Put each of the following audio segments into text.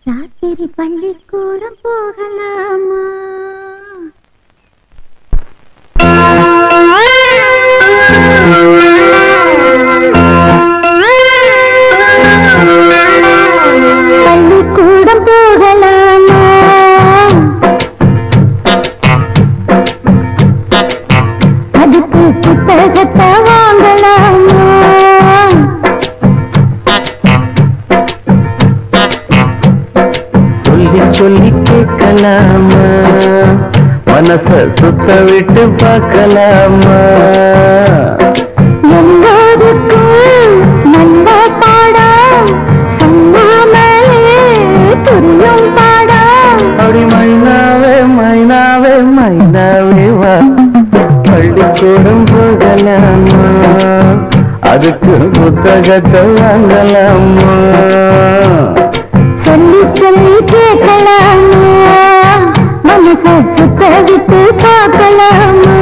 ராத்திரி பள்ளிக்கூடம் போகலாமா பள்ளிக்கூடம் போகலாமா அதுக்கு புத்தகத்தை வாங்கலாமா சொல்லி சொல்லி கேட்கலாமா மனச சுத்த விட்டு பார்க்கலாமா எல்லோருக்கும் நல்ல பாடம் சொன்னாமலே புரியும் பாடம் அப்படி மைனாவே மைனாவே மைனாவே வா பள்ளிக்கூடம் போகலாமா அதுக்கு புத்தகத்தை வாங்கலாமா சொல்லி சொல்லி கேட்கலாமா மனச சுத்த விட்டு பார்க்கலாமா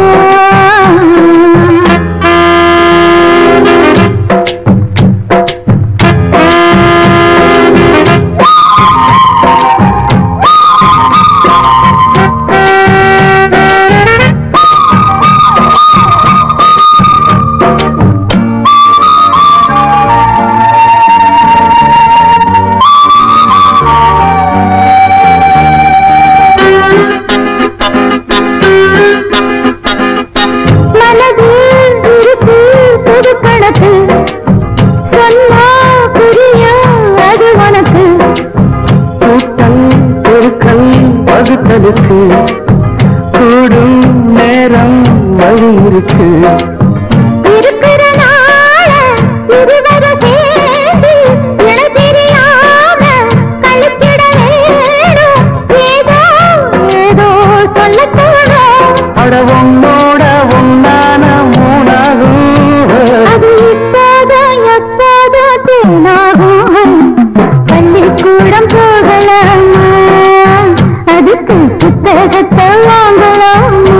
மனதில் இருக்கு புது கணக்கு சொன்னா புரியும் அது உனக்கு கூட்டல் பொருட்கள் வகுத்தலுக்கு கூடும் நேரம் வழி இருக்கு இருக்கிற நாள இருவரும் சேர்ந்து இணை தெரியாம கழிச்சிட வேணும் ஏதோ ஏதோ சொல்லத் தோணும் அட உன்னோட உன்னான மூணாகும் அது இப்போது எப்போது தேனாகும் பள்ளிக்கூடம் போகலாமா அதுக்கு புத்தகத்தை வாங்கலாமா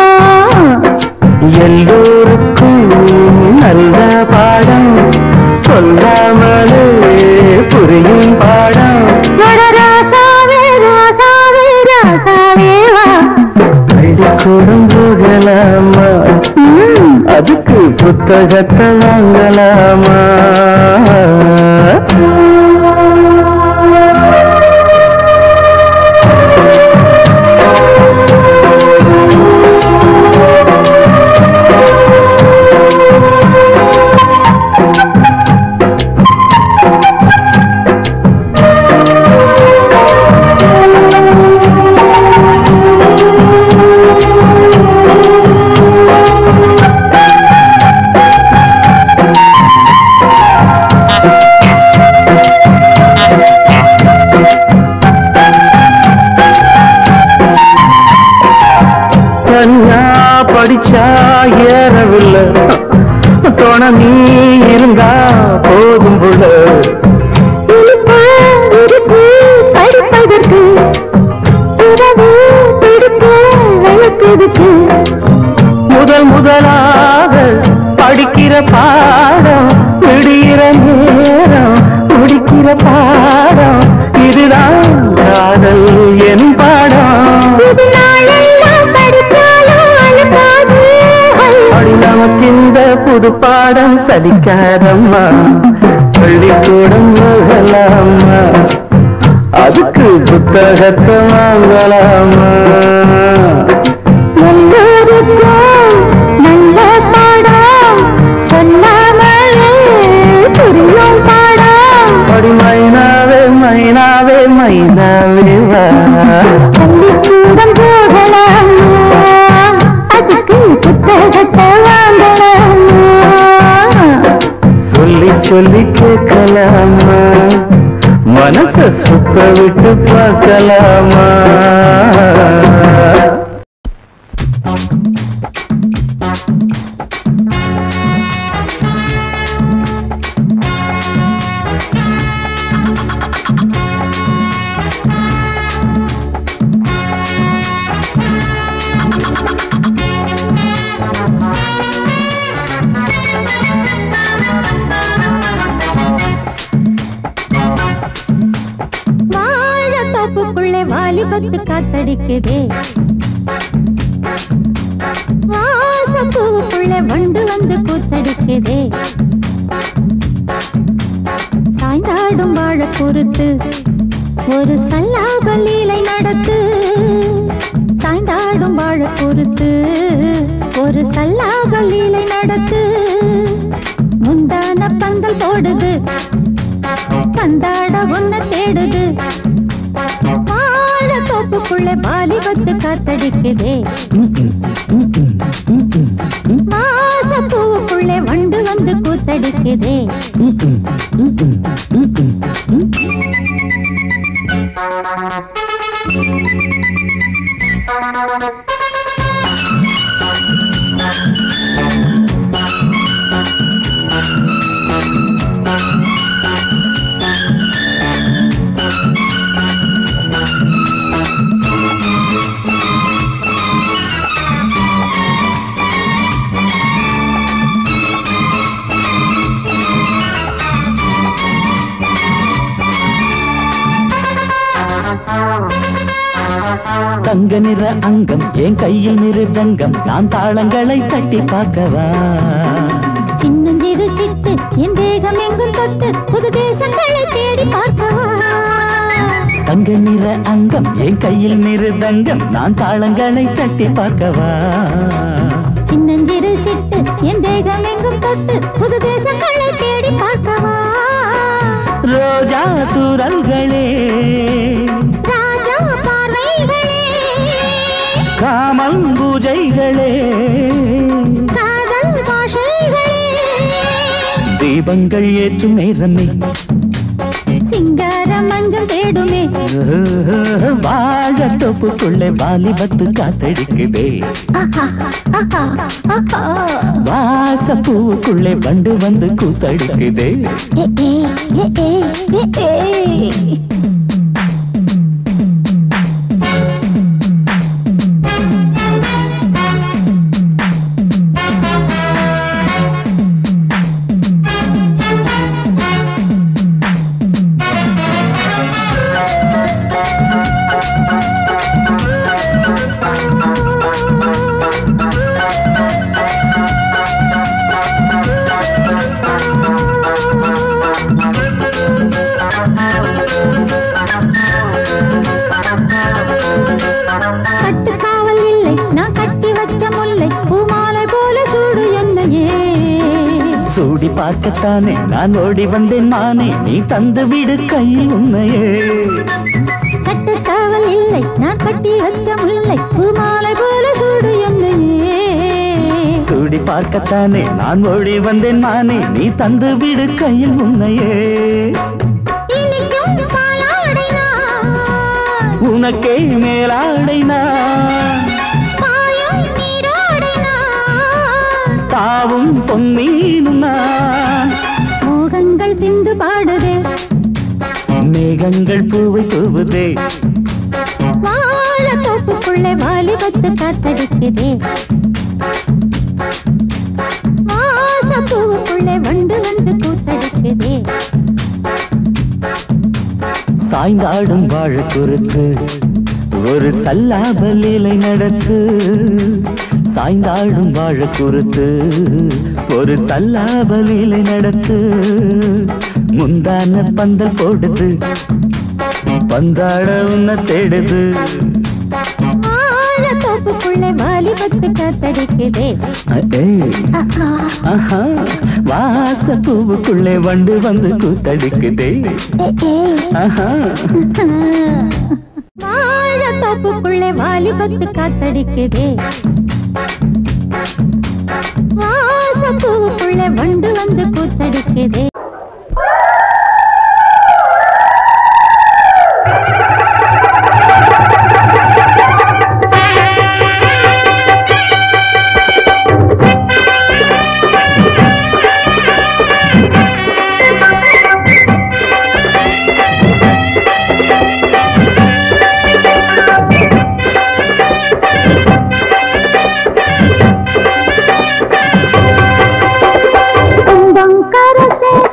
எல்லோருக்கும் நல்ல பாடம் சொல்லாமலே புரியும் பாடம் வட ராசாவே ராசாவே ராசாவே வா பள்ளிக்கூடம் போகலாமா ம், அதுக்கு புத்தகத்தை வாங்கலாமா தனியா படிச்சா ஏறவில்லை துணை நீ இருந்தா போதும் புள்ள இனிப்பு இருக்கு படிப்பதற்கு இரவு பிடிக்க வளர்ப்பதற்கு முதல் முதலாக படிக்கிற பாடம் விடுகிற நேரம் முடிக்கிற பாடம் இதுதான் காதல் என் பாடம் இது நாளெல்லாம் படித்தாலும் அழுக்காது அடி நமக்கு இந்த புது பாடம் சலிக்காதம்மா பள்ளிக்கூடம் போகலாமா அதுக்கு புத்தகத்தை வாங்கலாமா எல்லோருக்கும் நல்ல பாடம் சொல்லாமலே புரியும் பாடம் அடி மைனாவே மைனாவே மைனாவே வா பள்ளிக்கூடம் போகலாமா அதுக்கு புத்தகத்தை வாங்கலாமா சொல்லி சொல்லி கேட்கலாமா மனச சுத்த விட்டு பார்க்கலாமா வாழ வாலிபத்து காத்தடிக்குதே வாசப்பூவுக்குள்ள வண்டு வந்து கூத்தடிக்குதே சாய்ந்தாடும் வாழ பொறுத்து ஒரு சல்லாப லீலை நடத்து சாய்ந்தாடும் வாழ பொறுத்து ஒரு சல்லாப லீலை நடத்து முந்தான பந்தல் போடுது பந்தாட ஒன்ன தேடுது வாழ தோப்புக்குள்ள வாலிபத்து காத்தடிக்குதே மாச பூவுக்குள்ளே வண்டு வந்து கூத்தடிக்குதே தங்க நிற அங்கம் என் கையில் மிருதங்கம் நான் தாளங்களை தட்டி பார்க்கவா சின்னஞ்சிறு சிட்டு என் தேகம் எங்கும் தொட்டு புது தேசங்களை தேடி பார்க்கவா தங்க நிற அங்கம் என் கையில் மிருதங்கம் நான் தாளங்களை தட்டி பார்க்கவா சின்னஞ்சிறு சிட்டு என் தேகம் எங்கும் தொட்டு புது தேசங்களை தேடி பார்க்கவா ரோஜா தூரல்களே ராஜா பார்வைகளே காமல் பூஜைகளே காதல் பாஷைகளே தீபங்கள் ஏற்றும் நேரமே சிங்கார மஞ்சள் தேடுமே வாழ தொப்புக்குள்ளே வாலிபத்து காத்தடிக்குதே ஆஹா, ஆஹா, ஆஹா. வாச பூவுக்குள்ளே வண்டு வந்து கூத்தடிக்குதே ஏ, ஏ, ஏ, ஏ, ஏ, ஏ. கட்டுக்காவல் இல்லை நான் கட்டி வச்ச முல்லை பூமாலை போல சூடு என்னையே சூடி பார்க்கத்தானே நான் ஓடி வந்தேன் நானே நீ தந்து விடு கையில் உண்மையே கட்டுக்காவல் இல்லை நான் கட்டி வச்ச முல்லை பூமாலை போல சூடு என்னையே சூடி பார்க்கத்தானே நான் ஓடி வந்தேன் நானே நீ தந்து விடு கையில் உண்மையே இனிக்கும் பாலாடை நான் உனக்கே மேலாடை நான் பாயும் நீராடை நான் தாவும் பொன்னீனும் நான் மோகங்கள் சிந்து பாடுதே மேகங்கள் பூவை தூவுதே வாழ தோப்புக்குள்ளே வாலிபத்து காத்தடிக்குதே வாச பூவுக்குள்ளே வண்டு வந்து கூத்தடிக்குதே சாய்ந்தாடும் வாழ குறுத்து ஒரு சல்லாப லீலை நடத்து சாய்ந்தாடும் வாழ குறுத்து ஒரு சல்லாப லீலை நடத்து முந்தான பந்தல் போடுது பந்தாட உன்ன தேடுது வாழ தோப்புக்குள்ளே வாலிபத்து காத்தடிக்குதே அ- ஏய், ஆஹா, ஆஹா, வாச பூவுக்குள்ளே வண்டு வந்து கூத்தடிக்குதே ஏ, ஏ. ஆஹா வாழ தோப்புக்குள்ளே வாலிபத்து காத்தடிக்குதே வாச பூவுக்குள்ளே வண்டு வந்து கூத்தடிக்குதே துன்பம் கரசே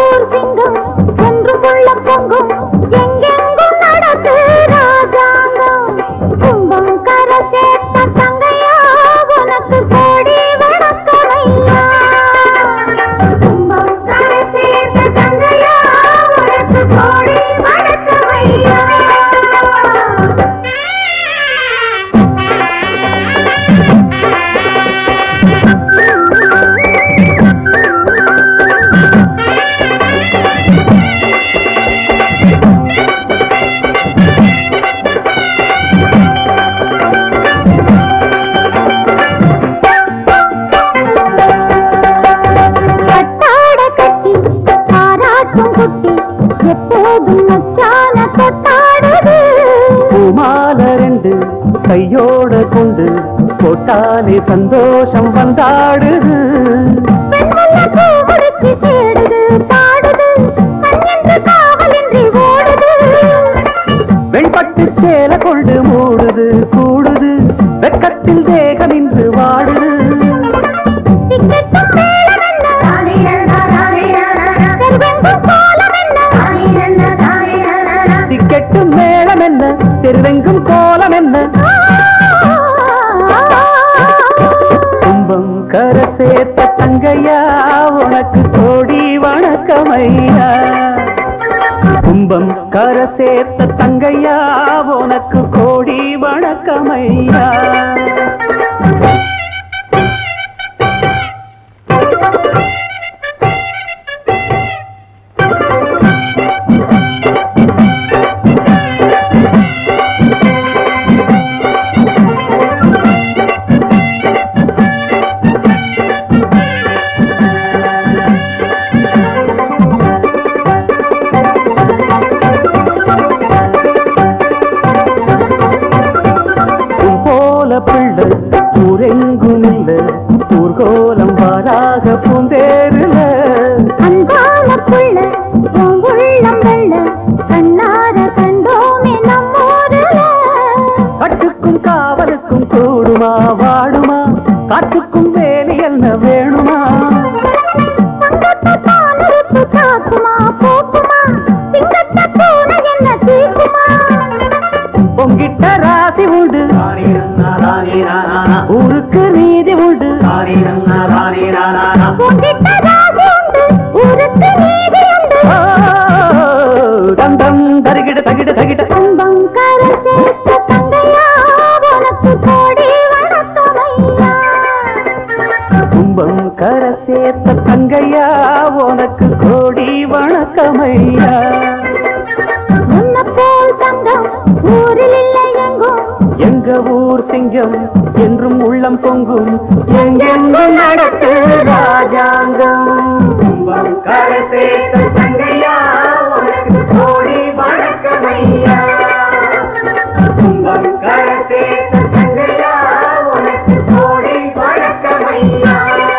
ஊர் சிங்கம் என்றும் உள்ள பொங்கும் எங்கெங்கும் நடக்கு ராஜாங்கம் கும்பம் கரை சேர்த்த தங்கையா உனக்கு கோடி வணக்கமையா கும்பம் கரை சேர்த்த தங்கையா உனக்கு கோடி வணக்கமையா கட்டாட கட்டி பாராட்டும் குட்டி எப்போதும் மச்சான கொட்டாடுது பூமால ரெண்டு கையோட கொண்டு போட்டாலே சந்தோஷம் வந்தாடுது பெண்முல்ல பூ முறிச்சு தேடுது பாடுது கண்ணென்று காவலின்றி ஓடுது வெண்பட்டு சேல கொண்டு மூடுது கூடுது வெக்கத்தில் தேகம் இன்று வாடுது திக்கெட்டும் மேளமென்ன தெருவெங்கும் கோலமென்ன திக்கெட்டும் மேளம் என்ன தெருவெங்கும் கோலம் என்ன கும்பம் கரை சேர்த்த தங்கையா உனக்கு கோடி வணக்கமையா கும்பம் கரை சேர்த்த தங்கையா உனக்கு கோடி வணக்கமையா உன் போல பிள்ளை ஊரெங்கும் இல்ல ஊர்கோலம் வாராக பூந்தேருல அன்பான புள்ள உன் உள்ளம் வெள்ள கண்ணார கண்டோமே நம்மூருல கட்டுக்கும் காவலுக்கும் கூடுமா வாடுமா காட்டுக்கும் வேலி என்ன வேணுமா தங்கத்தை தானுறுப்பு காக்குமா போக்குமா சிங்கத்தை பூனை என்ன தீக்குமா பொங்கிட்ட ராசி உண்டு ஊருக்கு நீதி உண்டு உன்கிட்ட ராசி உண்டு ஊருக்கு நீதி உண்டு ஓ, தம் தம் தருகிட தகிட தகிட அன்பம் கரை சேர்த்த தங்கையா உனக்கு கோடி வணக்கமையா கும்பம் கரை சேர்த்த தங்கையா உனக்கு கோடி வணக்கமையா உன்னை போல் தங்கம் ஊரில் இல்லை எங்கும் எங்க ஊர் சிங்கம் என்றும் உள்ளம் பொங்கும் எங்கெங்கும் நடக்கு ராஜாங்கம் கும்பம் கரை சேர்த்த தங்கையா உனக்கு கோடி வணக்கமையா கும்பம் கரை சேர்த்த தங்கையா உனக்கு கோடி வணக்கமையா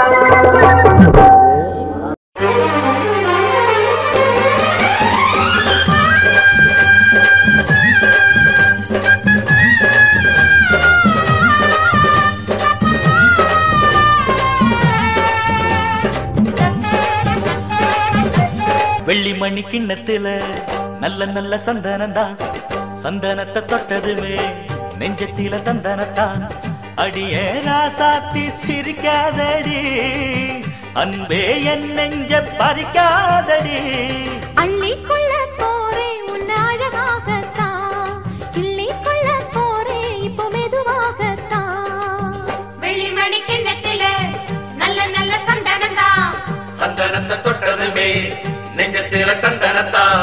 வெள்ளி மணி கிண்ணத்துல நல்ல நல்ல சந்தனம்தான் சந்தனத்தை தொட்டதுமே நெஞ்சத்தில தந்தனத்தான் அடியே ராசாத்தி சிரிக்காதடி அன்பே என் நெஞ்ச பறிக்காதடி அள்ளிக்கொள்ள போரே உன்னை அழகாகத்தான் கிள்ளிக்கொள்ள போரே இப்போ மெதுவாகத்தான் வெள்ளிமணி கிண்ணத்தில நல்ல நல்ல சந்தனந்தா சந்தனத்தை தொட்டதுமே நெஞ்சத்தில தந்தனத்தான்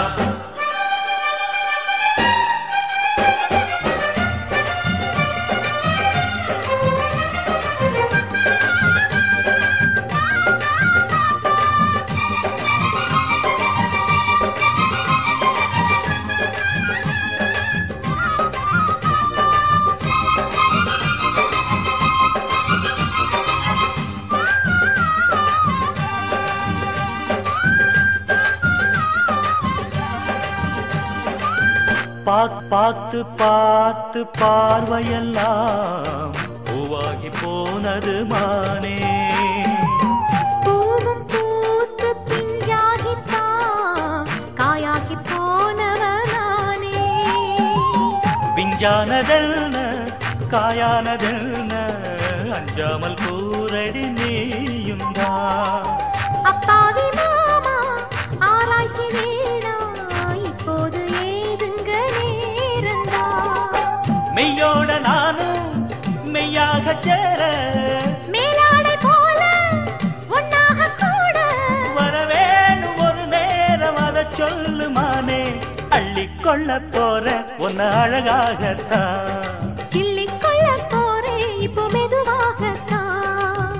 பாத் பார்த்து பார்த்து பார்வையெல்லாம் பூவாகி போனது மானே பூவும் பூத்து பிஞ்சாகி நஞ்சானதென்ன காயானதென்ன அஞ்சாமல் கூரடி நீயும் தான் அப்பாவி மாமா ஆராய்ச்சி வேணா இப்போது ஏதுங்க நேரந்தா மெய்யோட நானும் மெய்யாக சேர மேலாடை போல ஒன்னாக கூட வரவேணும் ஒரு நேரம் அதை சொல்லுமானே அள்ளிக்கொள்ள போற உன்னை அழகாகத்தான் கிள்ளிக் கொள்ள போறேன் இப்போ மெதுவாகத்தான்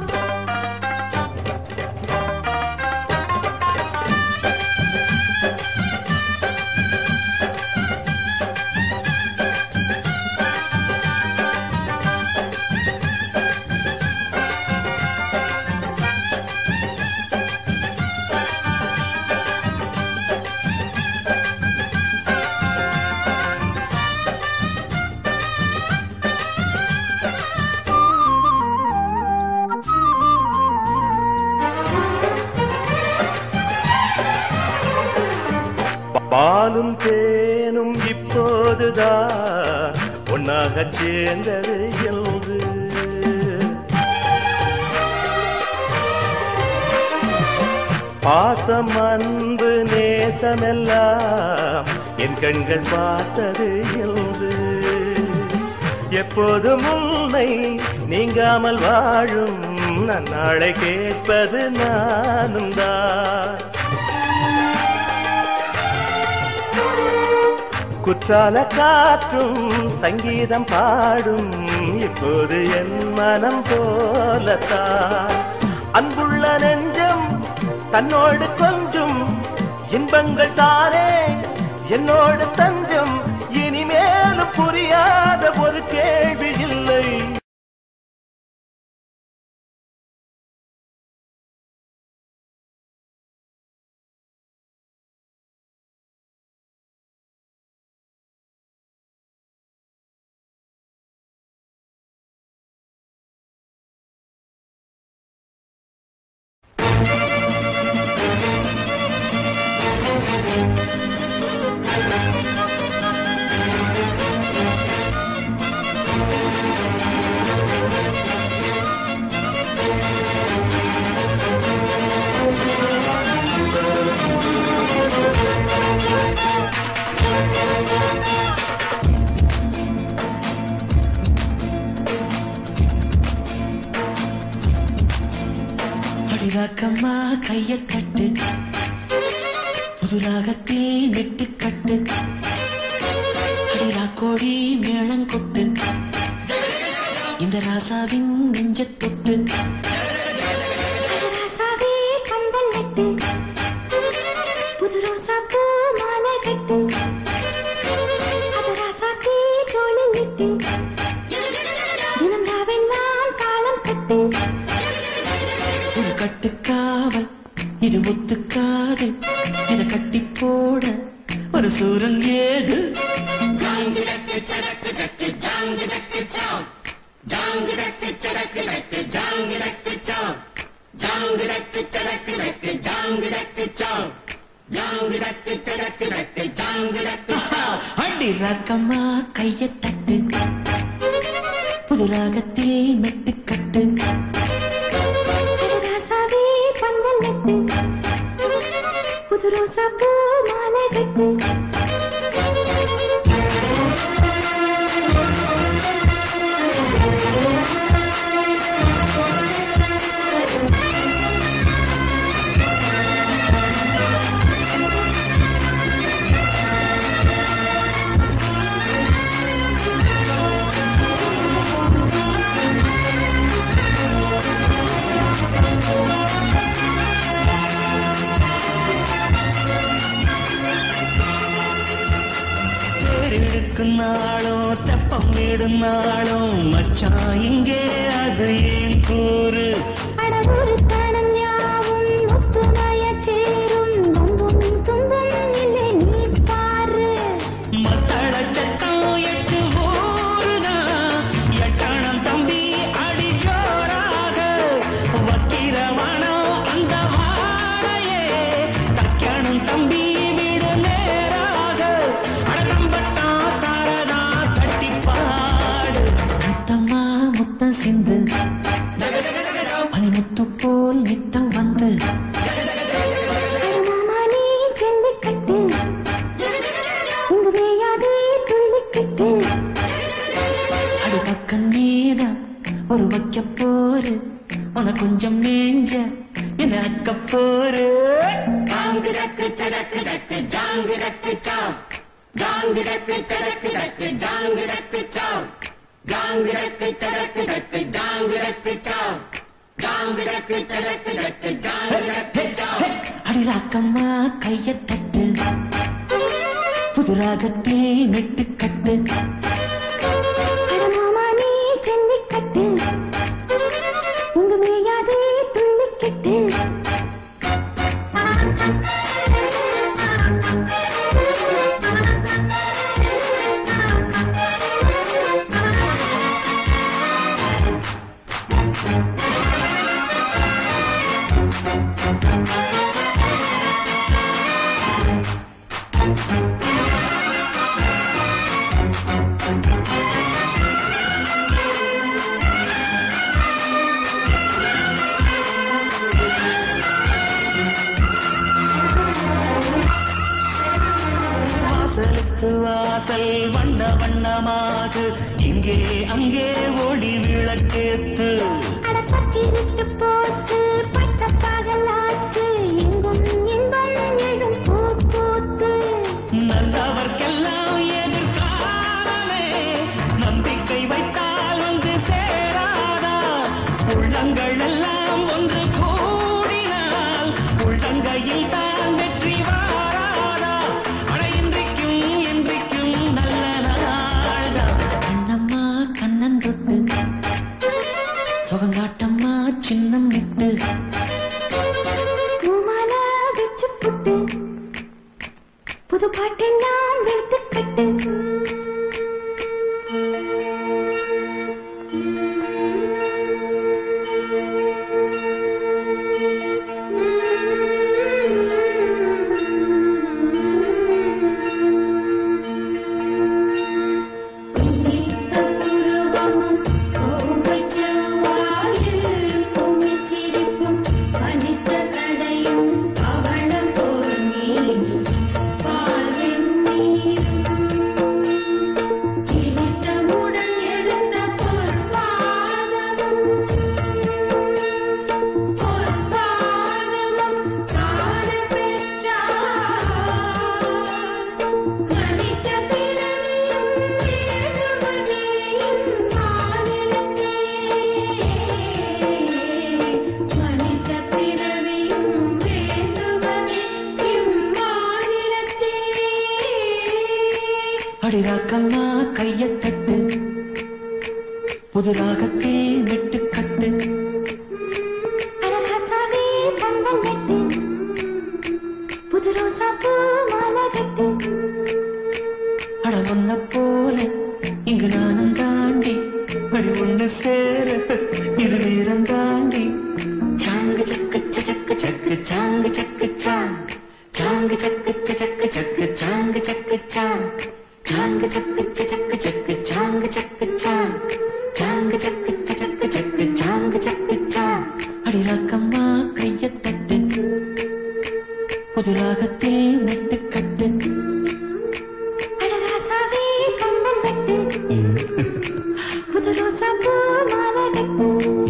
பாலும் தேனும் இப்போதுதான் ஒன்னாக சேர்ந்தது என்று பாசம் அன்பு நேசமெல்லாம் என் கண்கள் பார்த்தது என்று எப்போதும் உன்னை நீங்காமல் வாழும் நன்னாளை கேட்பது நானும் தான் குற்றால காற்றும் சங்கீதம் பாடும் இப்போது என் மனம் போலத்தான் அன்புள்ள நெஞ்சம் தன்னோடு கொஞ்சம் இன்பங்கள் தானே என்னோடு தஞ்சம் இனிமேலும் புரியாத ஒரு கேள்வி இல்லை அடிராக்கம்மா கைய தட்டு புதுராகத்தில் நெட்டு கட்டு அடிராக்கோடி மேளம் கொட்டு இந்த ராசாவின் நெஞ்ச தொட்டு ராசாவே பந்தல் நட்டு புது ரோசா பூ மாலை கட்டு அது ராசாத்தே தோளில் இட்டு தினம் ராவெல்லாம் தாளம் கட்டு ஒரு கட்டுக்காவல் இது ஒத்துக்காது இத கட்டி போட ஒரு சூரன் ஏது அடி ராக்கம்மா கைய தட்டு புது ராகத்தில் மெட்டு கட்டு ராசாவே பந்தல் நட்டு புது ரோசா பூ மாலை கட்டு தேரிழுக்கும் நாளும் தெப்பம் விடும் நாளும் மச்சான் இங்கே அது ஏன் கூறு அடவொரு தனம் யாவும் ஒத்துணையச் சேரும் வம்பும் துன்பம் இல்லை நீ பாரு மத்தள சத்தம் எட்டு ஊருதான் எட்டணம் தம்பி அடி ஜோராக வக்கிரவனம் அந்த வாழையே தக்கணும் தம்பி விடு நேராக அடக்கம்பட்டா தாரதா கட்டி ஒரு வைக்க போரு உன கொஞ்சம் மேஞ்ச என்ன அக்க போரு அடிராக்கம்மா கைய தட்டு புதுராகத்தில் நெட்டு கட்டு அடமாமா நீ ஜல்லிக்கட்டு உங்க மேயாதே துள்ளிக்கட்டு வாசலுக்கு வாசல் வண்ண வண்ணமாக இங்கே அங்கே ஒளி விளக்கேத்து அட பத்தி விட்டு போச்சு பட்ட பகலாச்சு எங்கும் இன்பம் எழும் பூ பூத்து நல்லவர்க்கெல்லாம் எதிர்காலமே நம்பிக்கை வைத்தால் வந்து சேராதா உள்ளங்கள் எல்லாம் ஒன்று கூடினால் உள்ளங்கையில் தான் வெற்றி வாராதா அட இன்றைக்கும் இன்றைக்கும் நல்ல நாள்தான் கண்ணம்மா கண்ணன் தொட்டு சுகங்காட்டம்மா சின்னம் விட்டு பூமால வச்சு புட்டு புது பாட்டெல்லாம் வெளுத்து கட்டு புருவமும் கோவை செவ்வாயில் கும்மி சிரிப்பும் பனித்த சடையும் பவளம் போல் மேனி பால் வெந்நீரும் கிழித்தமுடன் எழுந்த பொற்பாதமும் பொற்பாதமும் காண பெற்றார் மனித பிறவியும் வேண்டுவதேயும் மாநிலத்தே மனித பிறவியும் வேண்டுவதே இம்மாநிலத்தே அடிராக்கம்மா கைய தட்டு புது ராகத்தில் விட்டு கட்டு அழகாசாவே பந்தல் கட்டு புது ரோசா பூ மாலை கட்டு அட ஒன்ன போல இங்கு நானும் தாண்டி அடி ஒண்ணு சேர இது நேரம் தாண்டி சாங்கு சக்கு சக்கு சக்கு சாங்கு சக்கு சா சாங்கு சக்கு சக்கு சக்கு சாங்கு சக்கு சா சாங்கு சக்கு சக்கு சக்கு சாங்கு சக்கு சா சாங்கு சக்கு சக்கு சக்கு சாங்கு சக்கு சா அடி ராக்கம்மா கைய தட்டு புது ராகத்தில் நெட்டு கட்டு அழகாசாவே பந்தல் கட்டு புது ரோசா பூ மாலை கட்டு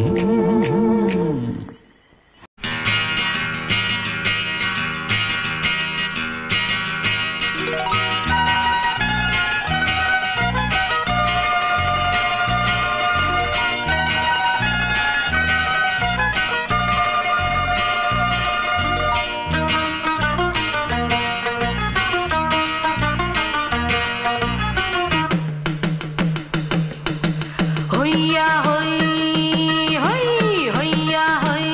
ஹொய்யா ஹொய் ஹொய் ஹொய்யா ஹொய்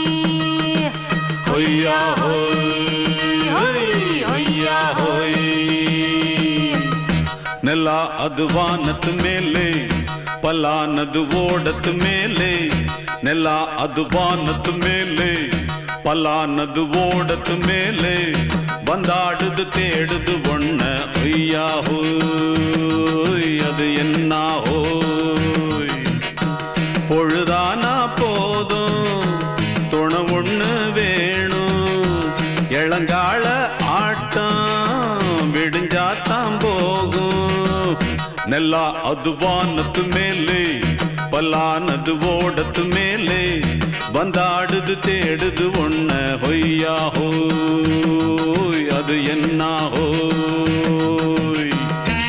ಹೊಯ್ಯಾ ಹೊಯ್ ಹೊಯ್ ಹೊಯ್ಯಾ ಹೊಯ್ ನೆಲ ಅದು ವಾನದ ಮೇಲೆ ಪಲಾನದು ಓಡದ ಮೇಲೆ ನೆಲ ಅದು ವಾನದ ಮೇಲೆ பலானது ஓடத்து மேலே வந்தாடுது தேடுது ஒண்ண ஒய்யா ஹோய் அது என்ன ஹோய் பொழுதானா போதும் துணை ஒண்ணு வேணும் இளங்கால ஆட்டம் விடிஞ்சாத்தான் போகும் நெல்லா அது வானத்து மேலே பல்லானது ஓடத்து மேலே வந்தாடுது தேடுது ஒன்ன ஹொய்யா ஹோய் அது என்ன ஹோய்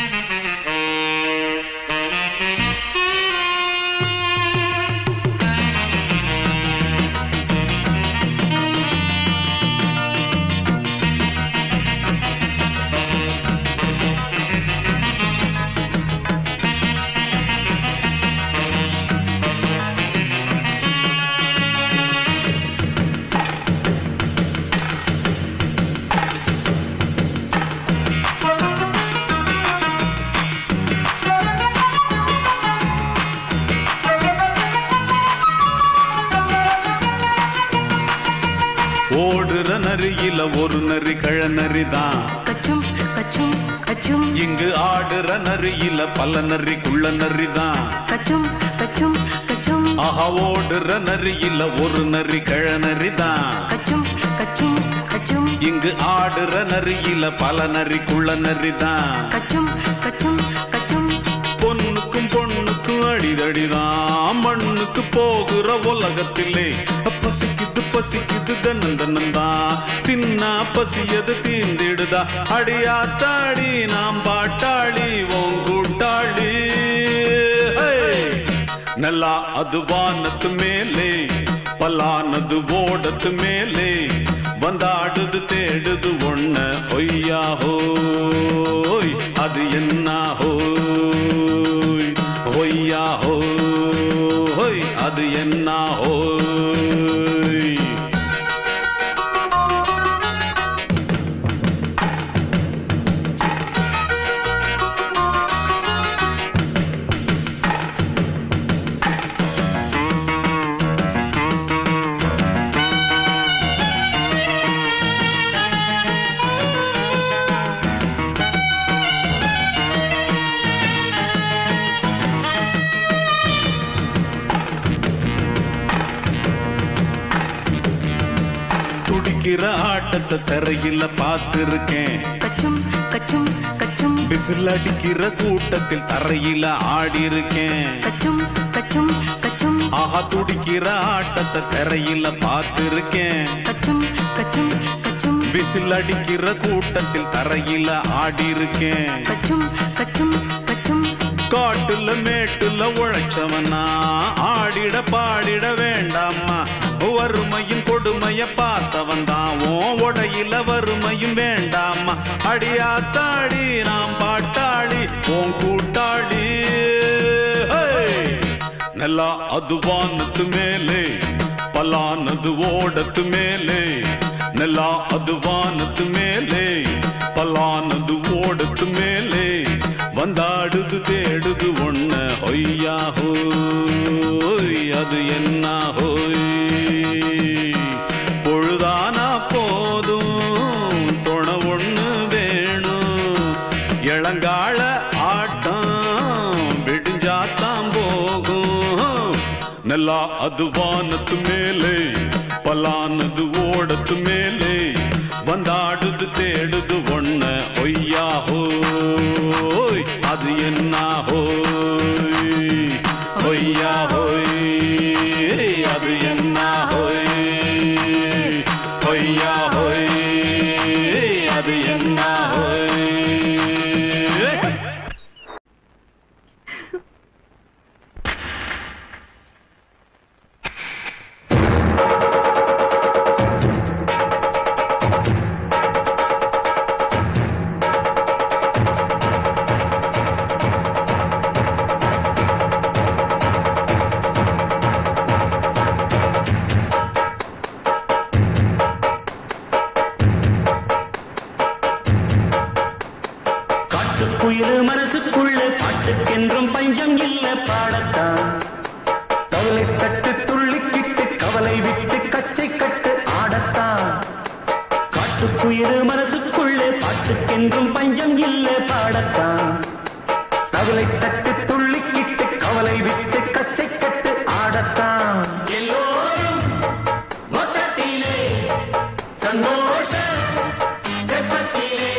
ஓடுற நரியில ஒரு நரி கழநரி தான் கச்சும் கச்சும் கச்சும் இங்கு ஆடுற நரியில பல நரி குள்ள நரி தான் கச்சும் கச்சும் கச்சும் ஆஹா ஓடுற நரியில ஒரு நரி கழநரி தான் கச்சும் கச்சும் கச்சும் இங்கு ஆடுற நரியில பல நரி குள்ள நரி தான் கச்சும் கச்சும் கச்சும் பொண்ணுக்கும் பொண்ணுக்கும் அடிதடிதான் மண்ணுக்கு போகிற உலகத்திலே பசிக்குது பசிக்குது தன்னன் தன்னந்தான் தின்னா பசியது தீந்திடுதா அடியாத்தாடி நாம் பாட்டாளி உன் கூட்டாளி ஹே! நல்லா அது வானத்து மேலே பலானது ஓடத்து மேலே வந்தாடுது தேடுது ஒண்ண ஒய்யா ஹோய் அது என்ன ஹோய் ஒய்யா ஹோய் அது என்ன ஹோய் துடிக்கிற ஆட்டத்தை தரையில பார்த்திருக்கேன் கச்சும் கச்சும் கச்சும் விசில் அடிக்கிற கூட்டத்தில் தரையில ஆடி இருக்கேன் கச்சும் கச்சும் கச்சும் ஆஹா துடிக்கிற ஆட்டத்தை தரையில பார்த்திருக்கேன் கச்சும் கச்சும் கச்சும் விசில் அடிக்கிற கூட்டத்தில் தரையில ஆடி இருக்கேன் கச்சும் கச்சும் கச்சும் காட்டுல மேட்டுல உழைச்சவனா ஆடிட பாடிட வேண்டாமா வறுமையும் கொடுமைய பார்த்தவன் தான் உன் உடையில வறுமையும் வேண்டாமா அடியாத்தாடி நாம் பாட்டாளி உன் கூட்டாளி ஹே! நல்லா அது வானத்து மேலே பலானது ஓடத்து மேலே நல்லா அது வானத்து மேலே பலானது ஓடத்து மேலே வந்தாடுது தேடுது ஒண்ண ஒய்யா ஹோய் அது என்ன ஹோய் பொழுதானா போதும் துணை ஒண்ணு வேணும் இளங்கால ஆட்டம் விடிஞ்சாத்தான் போகும் நல்லா அது வானத்து மேலே பலானது ஓடத்து மேலே வந்தாடுது தேடுது ஒண்ண ஒய்யா ஹோய் அது என்ன ஹோய் ஒய்யா ஹோய் அது என்ன ஹோய் ஒய்யா ஹோய் அது என்ன ஹோய் காட்டுக்குயில் மனசுக்குள்ள பாட்டுக்கென்றும் பஞ்சம் இல்ல பாடத்தான் கவலை தட்டு துள்ளிக்கிட்டு கவலை விட்டு கச்சை கட்டு ஆடத்தான் காட்டுக்குயில் மனசுக்குள்ள பாட்டுக்கென்றும் பஞ்சம் இல்ல பாடத்தான் கவலை தட்டு துள்ளிக்கிட்டு கவலை விட்டு கச்சை கட்டு ஆடத்தான் எல்லோரும் மொத்தத்திலே சந்தோஷ வெப்பத்திலே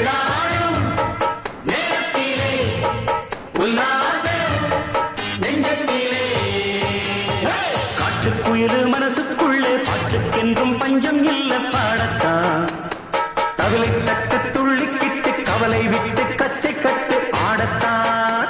தள்ளாடும் நேரத்திலே உல்லாச நெஞ்ச காட்டுக்குயிலு மனசுக்குள்ளே பாட்டுக்கென்றும் பஞ்சம் இல்ல பாடத்தான் தவிலை தட்டு துள்ளிக்கிட்டு கவலை விட்டு கச்சை கட்டு ஆடத்தான்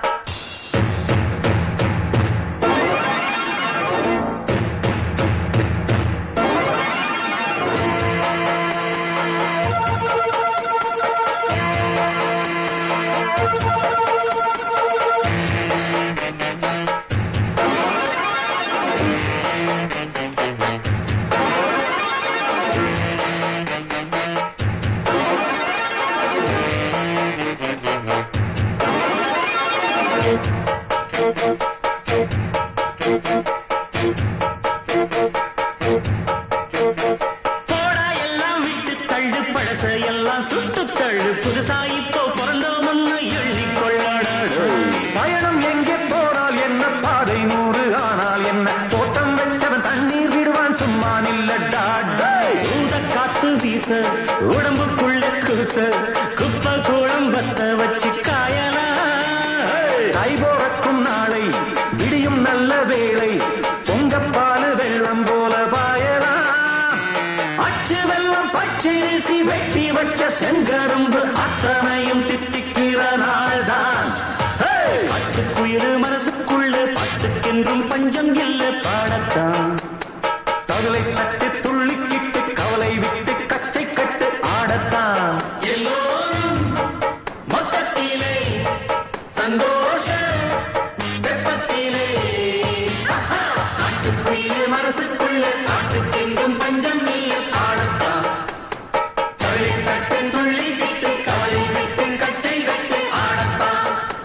போடா எல்லாம் விட்டு தள்ளு பழச எல்லாம் சுட்டு தள்ளு புதுசா இப்போ பிறந்தோம்னு எள்ளி கொள்ளாடாடு பயணம் எங்கே போனால் என்ன பாதை நூறு ஆனால் என்ன தோட்டம் வச்சவன் தண்ணீர் விடுவான் சும்மா நில்லடா ஊத காத்து வீச உடம்புக்குள்ள கூச குப்பை கூடம் பத்த வச்சு காயலாம் கை போறக்கும் நாளை விடியும் நல்ல வேளை பொங்கப்பாலு வெள்ளம் போல பாயலாம் அச்சு வெள்ளம் பச்சரிசி வெட்டி வச்ச செங்கரும்பு அத்தனையும் தித்திக்கிற நாள்தான் பட்டுக்குயிரு மனசுக்குள்ள பட்டுக்கென்றும் பஞ்சம் இல்ல பாடத்தான் தகுலை தட்டு துள்ளிக்கிட்டு கவலை விட்டு கச்சை கட்டு ஆடத்தான் எல்லோரும் மொத்தத்திலே சந்தோஷ வெப்பத்திலே காட்டுக்குயிலே மனசுக்குள்ள காட்டுக்கென்றும் பஞ்சம் நீய பாடத்தான் கவலை கட்டு துள்ளி விட்டு கவலை விட்டு கச்சை கட்டு ஆடத்தான்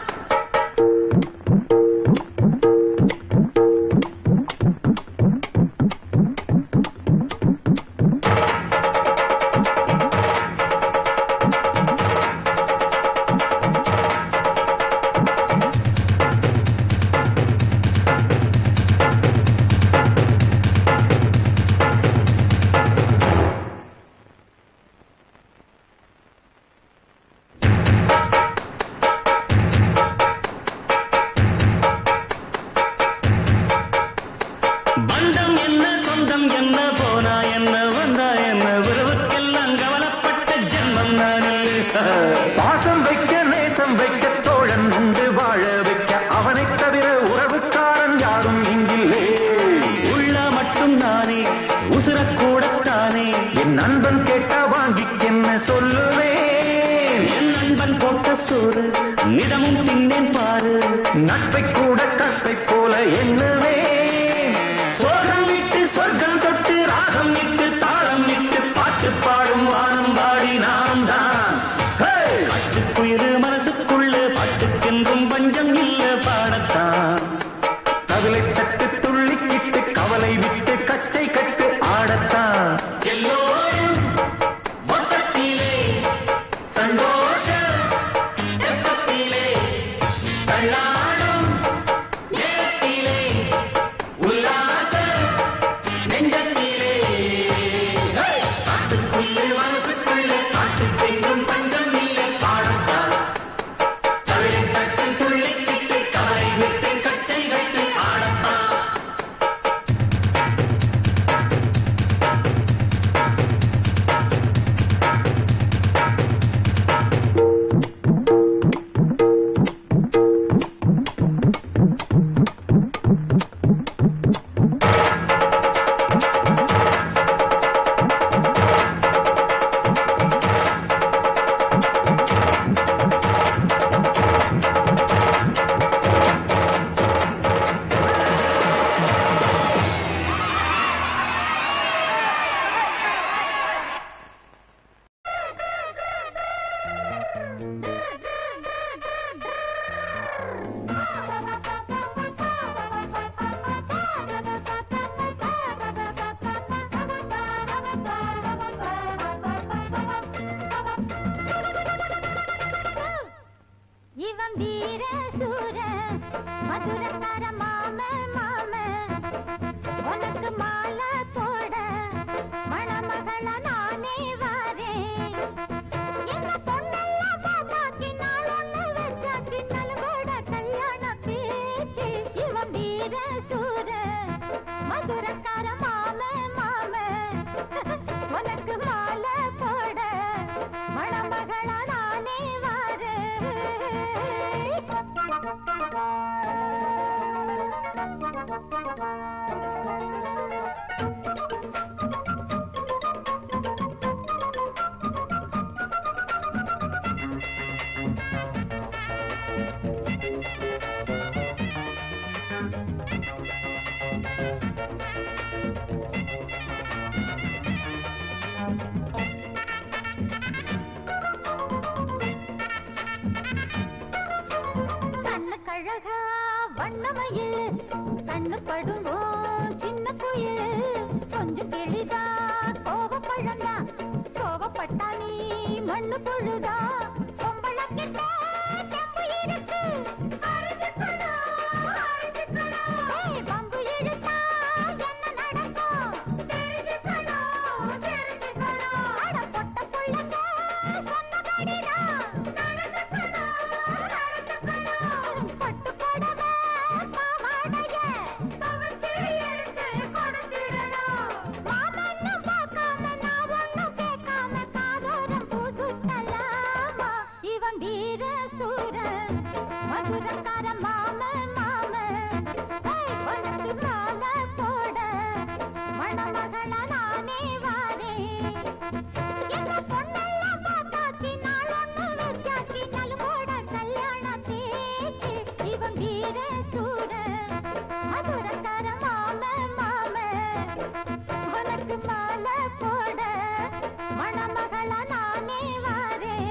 பந்தம் என்ன சொந்தம் என்ன போனா என்ன வந்தா என்ன உறவுக்கெல்லாம் கவலைப்பட்ட ஜென்மம் நானே பாசம் வைக்க நேசம் வைக்க தோழன் உண்டு வாழ வைக்க அவனைத் தவிர உறவுக்காரன் யாரும் இங்கில்லே உள்ள மட்டும் நானே உசுரக்கூடத்தானே என் நண்பன் கேட்டா வாங்கிக்கென்ன சொல்லுவேன் என் நண்பன் போட்ட சோறு நிதமும் பின்னேன் பாரு நட்பை கூட கற்பை போல எண்ணுவே சோகம் விட்டு சொர்க்கம் தொட்டு ராகம் விட்டு தாளம் விட்டு பாட்டு பாடும் வானம் பாடி நாம் தான் பட்டுக்குயிரு மனசுக்குள்ள பாட்டுக்கென்றும் பஞ்சம் இல்ல பாடத்தான் கவலை தட்டு துள்ளிக்கிட்டு கவலை விட்டு கச்சை கட்டு ஆடத்தான் எல்லோரும் மொத்தத்திலே சந்தோஷ வெப்பத்திலே தள்ளாடும் நேரத்திலே உல்லாச நெஞ்சத்திலே காட்டுக்குள்ளே மனசுக்குள்ளே காட்டுக்கெங்கும் பஞ்சம் இல்லை பாடத்தான் கண்ணு கழகா வண்ணமயில் கண்ணு படுமோ சின்ன குயில் கொஞ்சம் கிளிதா கோவப்பழந்தா கோவப்பட்டா நீ மண்ணு பொழுதா பொம்பளக்கிட்ட செம்பு இருக்கு அறுத்துக்கணும், அறுத்துக்கணும். ஏய், வம்பு இழுத்தா என்ன நடக்கும்? தெரிஞ்சுக்கணும், தெரிஞ்சுக்கணும். அட, பொட்ட புள்ளைங்க சொன்னபடிதான் நடந்துக்கணும், நடந்துக்கணும். பட்டு புடவை, பாவாடைய துவைச்சு எடுத்து கொடுத்திடணும். மாமன்னு பார்க்காம, நான் ஒண்ணும் கேட்காம, காதோரம் பூ சுத்தலாமா? இவன் வீர சூரன் மதுரக்கார மாம மாம ஏய், உனக்கு மாலை போட மணமகளா நானே வாரேன் என்ன பொண்ணெல்லாம் பார்த்தாச்சு நாள் ஒண்ணு வச்சாச்சு நலுவோட கல்யாண பேச்சு இவன் வீர சூரன் மதுரக்கார மாம மாம உனக்கு மாலை போட மணமகளா நானே வாரேன்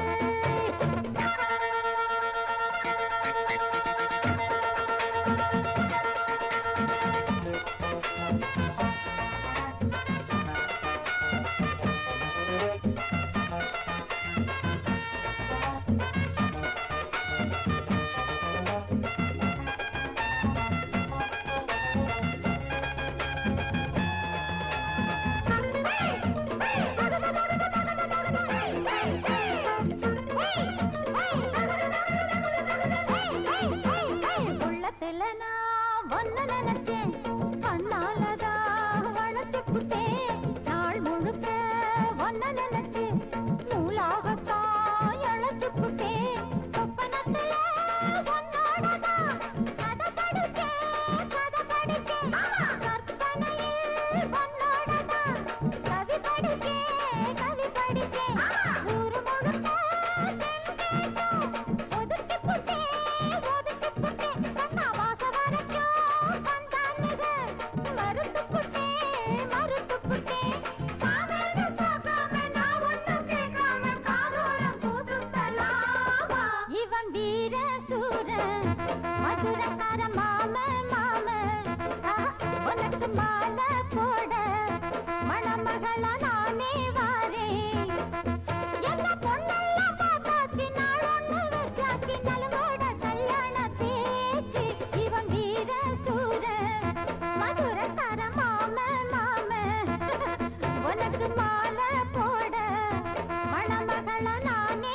உள்ளத்துல நான் ஒன்னு நினைச்சேன் கண்ணாலதான் வளைச்சு புட்டேன் நாள் முழுக்க ஒன்னு நினைச்சு நூலாகத்தான் இழைச்சு புட்டேன் சொப்பனத்துல உன்னோடதான் கதை படிச்சேன் கதை படிச்சேன் கற்பனையில் உன்னோடதான் கவி படிச்சேன் கவி படிச்சேன் ஊரு முழுக்க செங்கேட்டோம் ஒதுக்கி புட்டேன் ஒதுக்கி புட்டேன் கண்ணா வாச வரைக்கும் வந்தானுக மறுத்து புட்டேன் மறுத்து புட்டேன் சாமின்னு பார்க்காம நான் ஒண்ணும் கேட்காம காதோரம் பூசுத்தலாமா இவன் வீர சூரன் மதுரக்கார மாம மாம ஆஹா, உனக்கு மாலை போட மணமகளா நானே வாரேன் என்ன பொண்ணெல்லாம் பார்த்தாச்சு நாள் ஒண்ணு வச்சாச்சு நலங்கோட கல்யாண பேச்சு இவன் வீர சூரன் மதுரக்கார மாம மாம உனக்கு மாலை போட மணமகளா நானே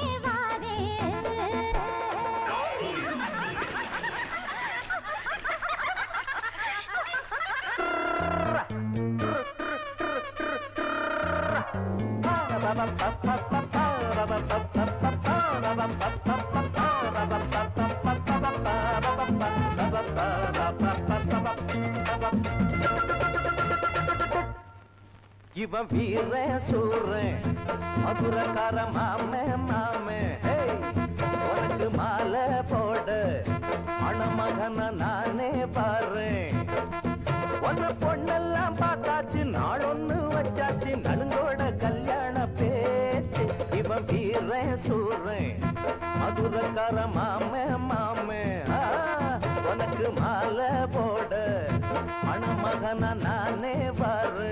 இவன் வீர சூரன் மதுரக்கார மாமே மாமே ஹேய், உனக்கு மாலை போட மணமகன நானே பாரு ஒன்னு பொண்ணெல்லாம் பார்த்தாச்சு நாள் ஒண்ணு வச்சாச்சு நலுங்கோட கல்யாண பேச்சு இவன் வீர சூரன் மதுரக்கார மாமே மாமே ஆ, உனக்கு மாலை போட மணமகன நானே பாரு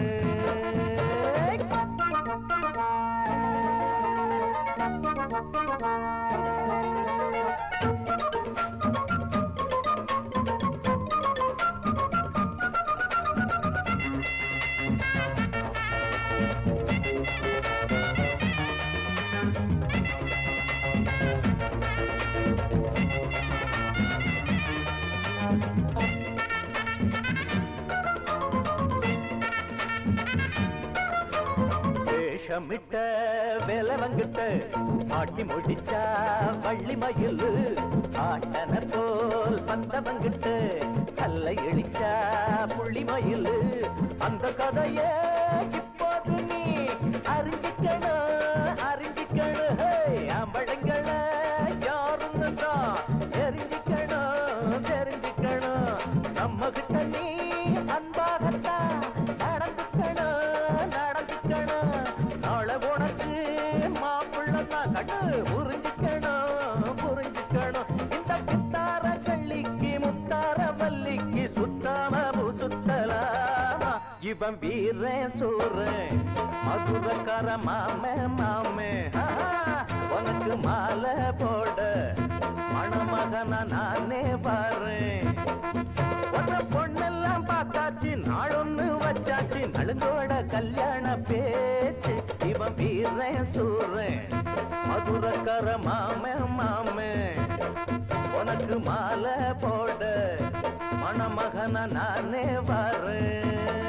வேஷமிட்ட வேலவங்கிட்ட ஆட்டி முடிச்சா வள்ளி மயில் ஆட்டன போல் வந்தவங்கிட்ட கல்லை இழிச்சா புள்ளி மயில் அந்த கதையே இப்போது நீ அறிஞ்சிக்கணும் அறிஞ்சிக்கணும் ஹே, ஆம்பளைங்களை யாருன்னு தான் தெரிஞ்சிக்கணும் தெரிஞ்சிக்கணும் நம்ம கிட்ட நீ அன்பாகத்தான் நடந்துக்கணும் நடந்துக்கணும் நாளை உனக்கு மாப்பிள்ள தான் கட்டு புரிஞ்சுக்கணும் புரிஞ்சுக்கணும் இந்த பித்தார கள்ளிக்கு முத்தார மல்லிக்கு சுத்தாம சுத்தலாமா இவன் வீர சூரன் மதுரக்கார மாமே மாமே ஆஹா, உனக்கு மாலை போட மணமகனா நானே பாறேன் உன்ன பொண்ணெல்லாம் பார்த்தாச்சு நாளொன்னு வச்சாச்சு நலுங்கோட கல்யாண பேச்சு இவன் வீரன் சூரன் மதுரக்கார மாமே மாமே உனக்கு மாலை போட மணமகனா நானே வரேன்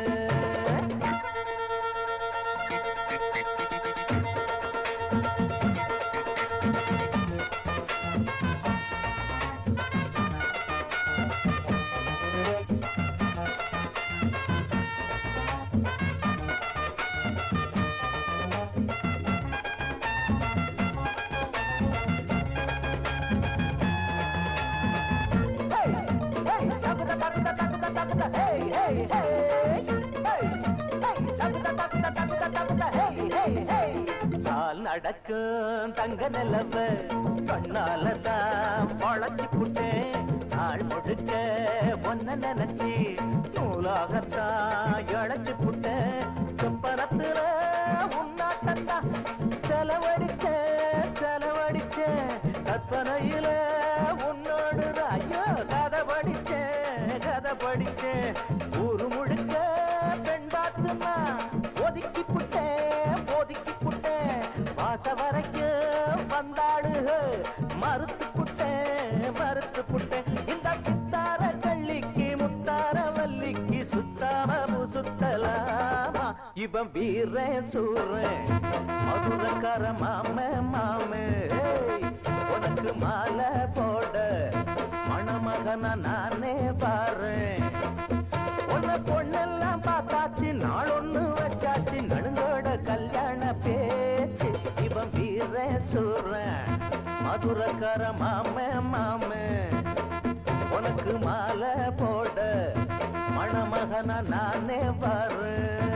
கால் நடக்கும் தங்க நிலவ கண்ணால தான் பழச்சி புட்டேன் நாள் முழுக்க ஒன்ன நினைச்சி நூலாகத்தான் இழைச்சு புட்டேன் சொப்பனத்துல உன்னாட்டந்தா செலவடிச்ச செலவடிச்ச கற்பனையில உன்னோடு ஐயோ கதை படிச்சேன் கதை படிச்சேன் ஊரு முழுக்க பெண் பார்த்துமா ஒதுக்கி புட்டேன் ஒதுக்கி புட்டேன் வாச வரைக்கும் வந்தாடுக மறுத்து புட்டேன் மறுத்து புட்டேன் இந்த சித்தார கள்ளிக்கு முத்தார வள்ளிக்கு சுத்தாம சுத்தலாமா இவன் வீர சூரன் மதுரக்கார மாமே மாமே ஏய், உனக்கு மாலை போட மணமகனா நானே பாறேன் உன்னை பொண்ணெல்லாம் பார்த்தாச்சு நாள் ஒண்ணு வச்சாச்சு நடுங்கோட கல்யாண பேச்சு இவன் வீர சூரன் மதுரக்கார மாமே மாமே உனக்கு மாலை போட மணமகனா நானே வரேன்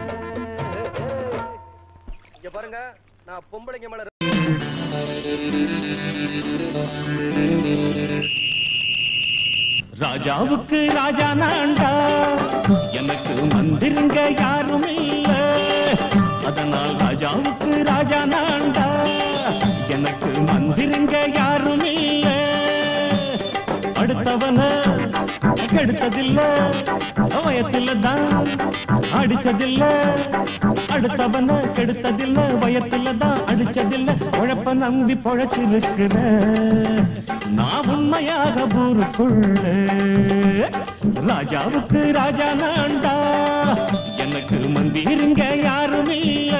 இங்க பாருங்க நான் பொம்பளைங்க மேல ராஜாவுக்கு ராஜா நான்டா எனக்கு மந்திருங்க யாரும் இல்ல அதனால் ராஜாவுக்கு ராஜா நான்டா எனக்கு மந்திருங்க யாரும் இல்ல அடுத்தவன கெடுத்ததில்ல வயத்துல தான் அடிச்சதில்ல அடுத்தவன கெடுத்ததில்ல வயத்துல தான் அடிச்சதில்ல உழப்ப நம்பி பொழைச்சிருக்கிற நான் உண்மையாக ஊருக்குள்ள ராஜாவுக்கு ராஜா நான்டா எனக்கு மந்திருங்க யாரும் இல்ல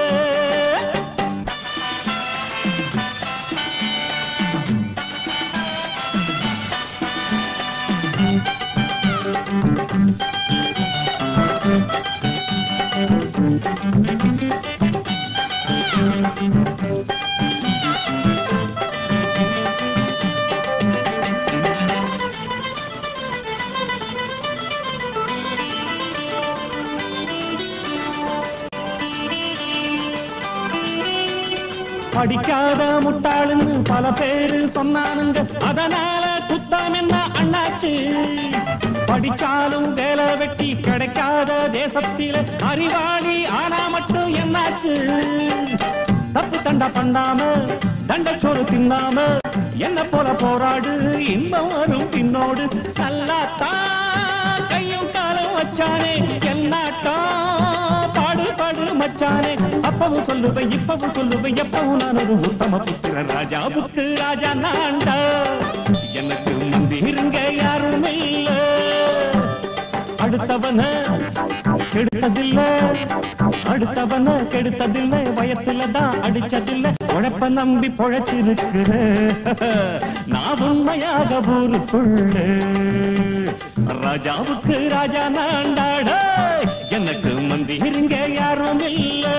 படிக்காத முட்டாளுன்னு பல பேரு சொன்னானுங்க அதனால குத்தம் என்ன அண்ணாச்சு படிச்சாலும் வேலை வெட்டி கிடைக்காத தேசத்தில அறிவாளி ஆனா மட்டும் என்னாச்சு தப்பு தண்டா பண்ணாம தண்டச்சோறு தின்னாம என்ன போல போராடு இன்பம் வரும் பின்னோடு நல்லா கையும் காலம் வச்சானே என்னாட்டா பாடு பாடு மச்சானே அப்பவும் சொல்லுவேன் இப்பவும் சொல்லுவேன் எப்பவும் நான் ஒரு உத்தம புத்திர ராஜாவுக்கு ராஜா நான்டா எனக்கு மந்திருங்க யாரும் இல்ல அடுத்தவன கெடுத்ததில்ல அடுத்தவன கெடுத்ததில்ல வயத்துல தான் அடிச்சதில்ல உழைப்ப நம்பி பொழைச்சிருக்கிற நான் உண்மையாக ஊருக்குள்ள ராஜாவுக்கு ராஜா நாண்டாட எனக்கு மந்திரிங்க யாரும் இல்லை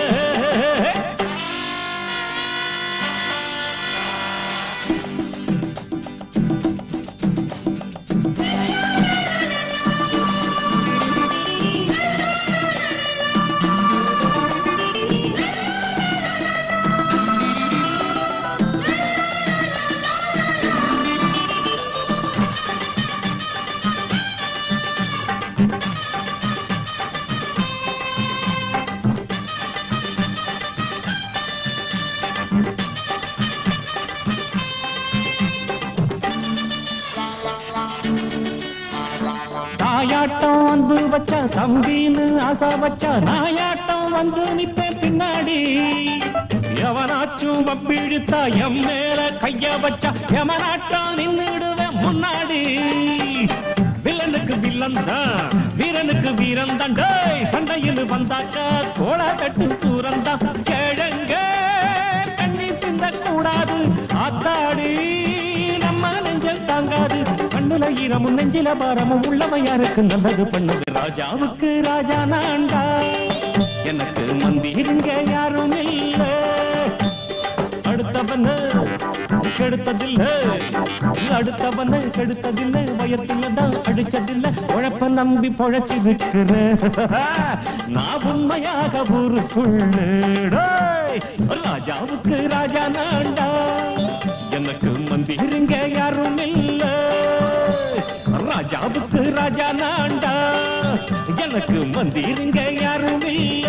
தாயாட்டம் வந்து வச்ச தம்பின்னு ஆசா வச்ச நாயாட்டம் வந்து நிப்பேன் பின்னாடி எவனாச்சும் வப்பிழுத்தா எம் மேல கைய வச்சா எவனாட்டம் நின்னுடுவேன் முன்னாடி வில்லனுக்கு வில்லன் தான் வீரனுக்கு வீரன் தான் டேய் சண்டையில் வந்தாக்கா கோலா கட்டு சூரன் தான் கிழங்க கண்ணி சிந்த கூடாது ஆத்தாடி நம்ம நெஞ்சல் தாங்காது கண்ணுல ஈரமும் நெஞ்சில பாரமும் உள்ளவன் யாருக்கு நல்லது பண்ணுது ராஜாவுக்கு ராஜா நான்டா எனக்கு மந்திருங்க யாரும் இல்ல அடுத்தவன கெடுத்ததில்ல அடுத்தவன கெடுத்ததில்ல வயத்துல தான் அடிச்சதில்ல உழைப்ப நம்பி பொழைச்சு நிற்கிற நான் உண்மையாக ஊருக்குள்ள டேய், ராஜாவுக்கு ராஜா நான்டா எனக்கு மந்திருங்க யாரும் இல்ல ராஜாவுக்கு ராஜா நான்டா எனக்கு மந்திருங்க யாரும் இல்ல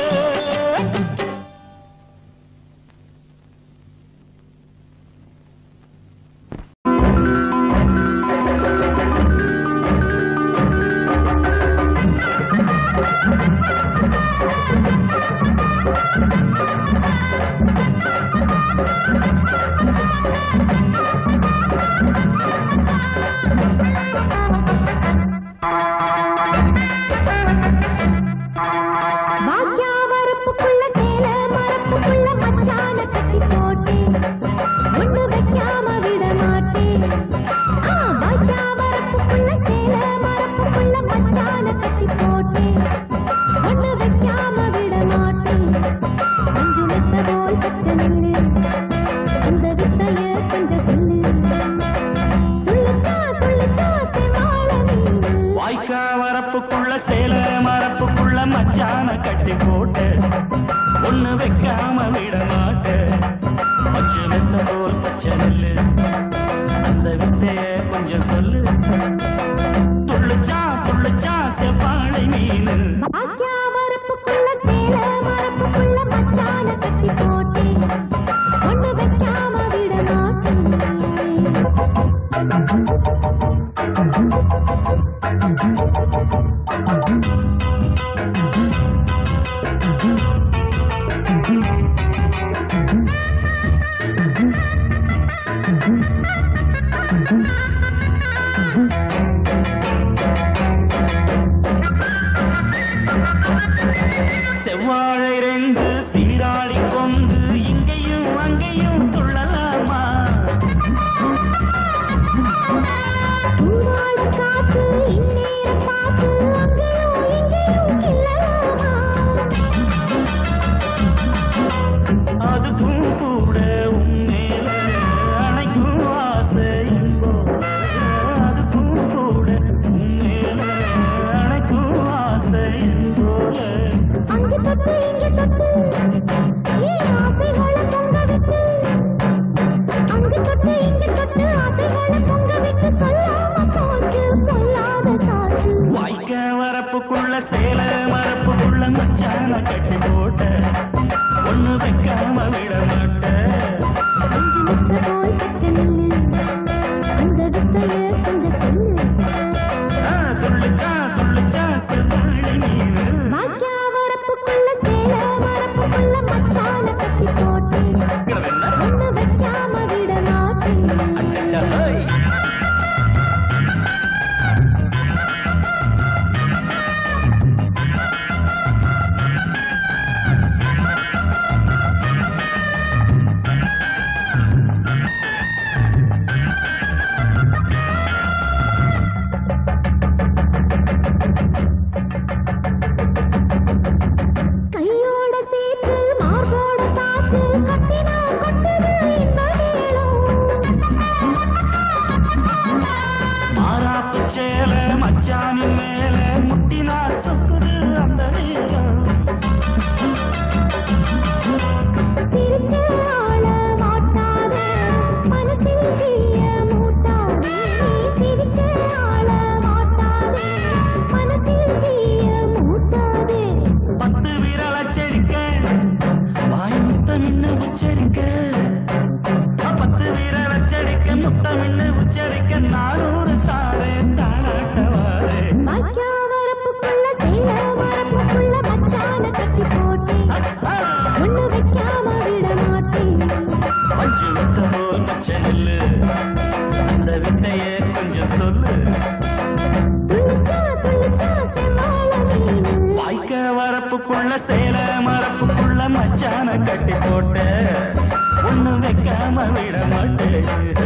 வாக்கியா வரப்புக்குள்ள சேல மரப்புக்குள்ள மச்சான கட்டி போட்டேன் ஒண்ணு வைக்காம விட மாட்டேன் ஆ, வாக்கியா வரப்புக்குள்ள சேல மரப்புக்குள்ள மச்சான கட்டி போட்டேன் ஒண்ணு வைக்காம விட மாட்டேன் அஞ்சு மெத்த போல் பச்சை நெல்லு அந்த வித்தைய கொஞ்சம் சொல்லு துள்ளுச்சா துள்ளுச்சா செவாழ நீங்க வாய்க்கா வரப்புக்குள்ள சேல மரப்புக்குள்ள மச்சான கட்டி போட்டு ஒண்ணு வைக்காம விட மாட்டேன் பச்சை வெத்த போல் பச்சை நெல்லு அந்த வித்தைய கொஞ்சம் சொல்லு துள்ளுச்சா துள்ளுச்சா செவ்வாழை மீனு பாக்கியா மரப்புக்குள்ள சேல மரப்புக்குள்ள மச்சான கட்டி போட்டேன் ஒண்ணு வைக்காம விட மாட்டேன் முத்தமின்னு உச்சரிக்க நானூறு தாரே தானாட்டவாரே வாய்க்கா வரப்புக்குள்ள சேல வரப்புக்குள்ள மச்சான கட்டி போட்டேன் ஒண்ணு வைக்காம விட மாட்டேன் பஞ்சு விட்ட போல் மச்சனில்லு அந்த வித்தைய கொஞ்சம் சொல்லு துள்ளிச்சா துள்ளிச்சா செவ்வாழ மீன் வாய்க்க வரப்புக்குள்ள சேல மரப்புக்குள்ள மச்சான கட்டி போட்ட ஒண்ணு வைக்காம விட மாட்டேன்